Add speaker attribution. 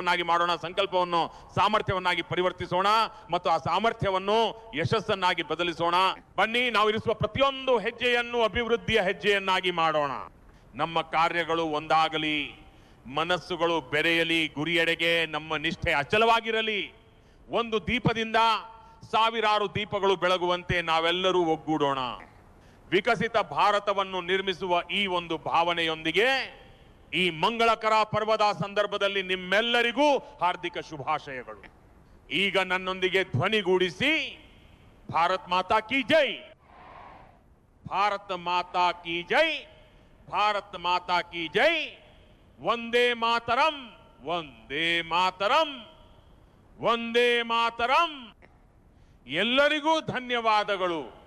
Speaker 1: ಸಂಕಲ್ಪವನ್ನಾಗಿ ಮಾಡೋಣ ಸಂಕಲ್ಪವನ್ನು ಸಾಮರ್ಥ್ಯವನ್ನಾಗಿ ಪರಿವರ್ತಿಸೋಣ ಮತ್ತು ಆ ಸಾಮರ್ಥ್ಯವನ್ನು ಯಶಸ್ಸನ್ನಾಗಿ ಬದಲಿಸೋಣ ಬನ್ನಿ ನಾವು ಇರಿಸುವ ಪ್ರತಿಯೊಂದು ಹೆಜ್ಜೆಯನ್ನು ಅಭಿವೃದ್ಧಿಯ ಹೆಜ್ಜೆಯನ್ನಾಗಿ ಮಾಡೋಣ ನಮ್ಮ ಕಾರ್ಯಗಳು ಒಂದಾಗಲಿ ಮನಸ್ಸುಗಳು ಬೆರೆಯಲಿ ಗುರಿಯೆಡೆಗೆ ನಮ್ಮ ನಿಷ್ಠೆ ಅಚಲವಾಗಿರಲಿ ಒಂದು ದೀಪದಿಂದ ಸಾವಿರಾರು ದೀಪಗಳು ಬೆಳಗುವಂತೆ ನಾವೆಲ್ಲರೂ ಒಗ್ಗೂಡೋಣ ವಿಕಸಿತ ಭಾರತವನ್ನು ನಿರ್ಮಿಸುವ ಈ ಒಂದು ಭಾವನೆಯೊಂದಿಗೆ ಈ ಮಂಗಳಕರ ಪರ್ವದ ಸಂದರ್ಭದಲ್ಲಿ ನಿಮ್ಮೆಲ್ಲರಿಗೂ ಹಾರ್ದಿಕ ಶುಭಾಶಯಗಳು ಈಗ ನನ್ನೊಂದಿಗೆ ಧ್ವನಿಗೂಡಿಸಿ ಭಾರತ್ ಮಾತಾ ಕಿ ಜೈ ಭಾರತ್ ಮಾತಾ ಕಿ ಜೈ ಭಾರತ್ ಮಾತಾ ಕಿ ಜೈ ವಂದೇ ಮಾತರಂ ವಂದೇ ಮಾತರಂ ವಂದೇ ಮಾತರಂ ಎಲ್ಲರಿಗೂ ಧನ್ಯವಾದಗಳು